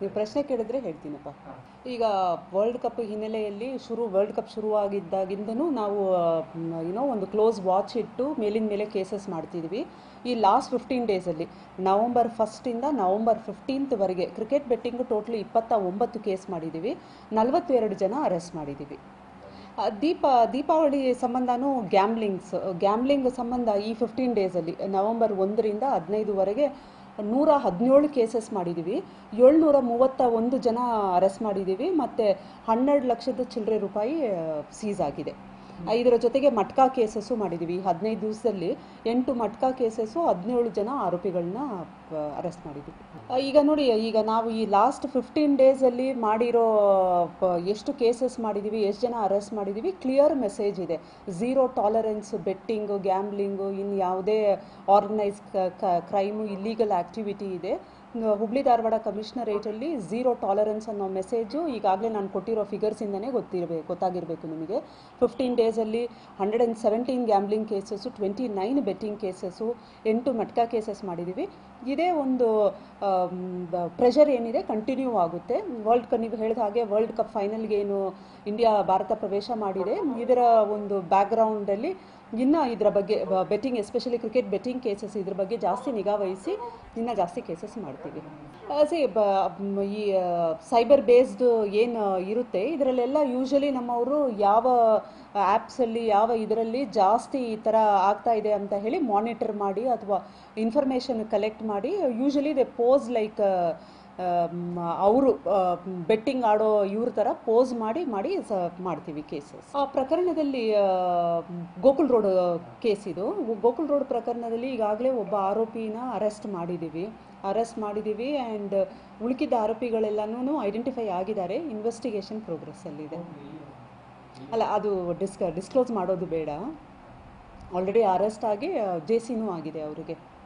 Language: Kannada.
ನೀವು ಪ್ರಶ್ನೆ ಕೇಳಿದ್ರೆ ಹೇಳ್ತೀನಪ್ಪ ಈಗ ವರ್ಲ್ಡ್ ಕಪ್ ಹಿನ್ನೆಲೆಯಲ್ಲಿ ಶುರು ವರ್ಲ್ಡ್ ಕಪ್ ಶುರುವಾಗಿದ್ದಾಗಿಂದನೂ ನಾವು ಏನೋ ಒಂದು ಕ್ಲೋಸ್ ವಾಚ್ ಇಟ್ಟು ಮೇಲಿನ ಮೇಲೆ ಕೇಸಸ್ ಮಾಡ್ತಿದ್ವಿ ಈ ಲಾಸ್ಟ್ ಫಿಫ್ಟೀನ್ ಡೇಸಲ್ಲಿ ನವಂಬರ್ ಫಸ್ಟಿಂದ ನವಂಬರ್ ಫಿಫ್ಟೀನ್ತ್ವರೆಗೆ ಕ್ರಿಕೆಟ್ ಬೆಟ್ಟಿಂಗು ಟೋಟ್ಲಿ ಇಪ್ಪತ್ತ ಒಂಬತ್ತು ಕೇಸ್ ಮಾಡಿದ್ದೀವಿ ನಲವತ್ತೆರಡು ಜನ ಅರೆಸ್ಟ್ ಮಾಡಿದ್ದೀವಿ ಆ, ದೀಪ ದೀಪಾವಳಿ ಸಂಬಂಧನೂ ಗ್ಯಾಮ್ಲಿಂಗ್ಸ್ ಗ್ಯಾಮ್ಲಿಂಗ್ ಸಂಬಂಧ ಈ ಫಿಫ್ಟೀನ್ ಡೇಸಲ್ಲಿ ನವಂಬರ್ ಒಂದರಿಂದ ಹದಿನೈದುವರೆಗೆ ನೂರ ಹದಿನೇಳು ಕೇಸಸ್ ಮಾಡಿದ್ದೀವಿ ಏಳ್ನೂರ ಮೂವತ್ತ ಒಂದು ಜನ ಅರೆಸ್ಟ್ ಮಾಡಿದ್ದೀವಿ ಮತ್ತು ಹನ್ನೆರಡು ಲಕ್ಷದ ಚಿಲ್ಲರೆ ರೂಪಾಯಿ ಸೀಸ್ ಆಗಿದೆ ಆ, ಇದರ ಜೊತೆಗೆ ಮಟ್ಕಾ ಕೇಸಸ್ಸು ಮಾಡಿದ್ದೀವಿ ಹದಿನೈದು ದಿವಸದಲ್ಲಿ ಎಂಟು ಮಟ್ಕಾ ಕೇಸಸ್ಸು ಹದಿನೇಳು ಜನ ಆರೋಪಿಗಳನ್ನ ಅರೆಸ್ಟ್ ಮಾಡಿದ್ದೀವಿ ಆ, ಈಗ ನೋಡಿ ಈಗ ನಾವು ಈ ಲಾಸ್ಟ್ ಫಿಫ್ಟೀನ್ ಡೇಸಲ್ಲಿ ಮಾಡಿರೋ ಪ- ಎಷ್ಟು ಕೇಸಸ್ ಮಾಡಿದ್ದೀವಿ ಎಷ್ಟು ಜನ ಅರೆಸ್ಟ್ ಮಾಡಿದ್ದೀವಿ ಕ್ಲಿಯರ್ ಮೆಸೇಜ್ ಇದೆ ಝೀರೋ ಟಾಲರೆನ್ಸ್ ಬೆಟ್ಟಿಂಗು ಗ್ಯಾಮ್ಲಿಂಗು ಇನ್ನು ಯಾವುದೇ ಆರ್ಗನೈಸ್ ಕ್ರೈಮು ಇಲ್ಲೀಗಲ್ ಆ್ಯಕ್ಟಿವಿಟಿ ಇದೆ ನ- ಹುಬ್ಳಿ ಧಾರವಾಡ ಕಮಿಷನರೇಟಲ್ಲಿ ಝೀರೋ ಟಾಲರೆನ್ಸ್ ಅನ್ನೋ ಮೆಸೇಜು ಈಗಾಗಲೇ ನಾನು ಕೊಟ್ಟಿರೋ ಫಿಗರ್ಸಿಂದನೇ ಗೊತ್ತಿರಬೇಕು ಗೊತ್ತಾಗಿರಬೇಕು ನಿಮಗೆ ಫಿಫ್ಟೀನ್ ಡೇಸಲ್ಲಿ hundred and seventeen gambling cases twenty nine betting cases ಎಂಟು ಮಟ್ಕಾ ಕೇಸಸ್ ಮಾಡಿದ್ದೀವಿ ಇದೇ ಒಂದು ಪ್ರೆಷರ್ ಏನಿದೆ ಕಂಟಿನ್ಯೂ ಆಗುತ್ತೆ ವರ್ಲ್ಡ್ ಕಪ್ ನೀವು ಹೇಳಿದ ಹಾಗೆ ವರ್ಲ್ಡ್ ಕಪ್ ಫೈನಲ್ಗೆ ಏನು ಇಂಡಿಯಾ ಭಾರತ ಪ್ರವೇಶ ಮಾಡಿದೆ ಇದರ ಒಂದು ಬ್ಯಾಕ್ಗ್ರೌಂಡಲ್ಲಿ ಇನ್ನು ಇದರ ಬಗ್ಗೆ betting especially cricket betting cases ಇದ್ರ ಬಗ್ಗೆ ಜಾಸ್ತಿ ನಿಗಾ ವಹಿಸಿ ಇನ್ನೂ ಜಾಸ್ತಿ ಕೇಸಸ್ ಮಾಡ್ತೀವಿ ಸಿ ಈ ಸೈಬರ್ ಬೇಸ್ಡ್ ಏನು ಇರುತ್ತೆ ಇದರಲ್ಲೆಲ್ಲ ಯೂಶಲಿ ನಮ್ಮವರು ಯಾವ ಆ್ಯಪ್ಸಲ್ಲಿ ಯಾವ ಇದರಲ್ಲಿ ಜಾಸ್ತಿ ಈ ಥರ ಆಗ್ತಾ ಇದೆ ಅಂತ ಹೇಳಿ ಮಾನಿಟರ್ ಮಾಡಿ ಅಥವಾ ಇನ್ಫಾರ್ಮೇಷನ್ ಕಲೆಕ್ಟ್ ಮಾಡಿ ಯೂಶಲಿ ದೆ ಪೋಸ್ ಲೈಕ್ ಅವರು ಬೆಟ್ಟಿಂಗ್ ಆಡೋ ಇವ್ರ ಥರ ಪೋಸ್ ಮಾಡಿ ಮಾಡಿ ಸ ಮಾಡ್ತೀವಿ ಕೇಸಸ್ ಆ ಪ್ರಕರಣದಲ್ಲಿ ಆ, ಗೋಕುಲ್ ರೋಡ್ ಕೇಸ್ ಇದು ಗೋಕುಲ್ ರೋಡ್ ಪ್ರಕರಣದಲ್ಲಿ ಈಗಾಗಲೇ ಒಬ್ಬ ಆರೋಪಿನ ಅರೆಸ್ಟ್ ಮಾಡಿದ್ದೀವಿ ಅರೆಸ್ಟ್ ಮಾಡಿದ್ದೀವಿ ಆ್ಯಂಡ್ ಉಳುಕಿದ್ದ ಆರೋಪಿಗಳೆಲ್ಲನೂ ಐಡೆಂಟಿಫೈ ಆಗಿದ್ದಾರೆ ಇನ್ವೆಸ್ಟಿಗೇಷನ್ ಪ್ರೋಗ್ರೆಸ್ಸಲ್ಲಿದೆ ಅಲ್ಲ ಅದು ಡಿಸ್ಕ ಡಿಸ್ಕ್ಲೋಸ್ ಮಾಡೋದು ಬೇಡ ಆಲ್ರೆಡಿ ಅರೆಸ್ಟ್ ಆಗಿ ಜೆ ಸಿನೂ ಆಗಿದೆ ಅವರಿಗೆ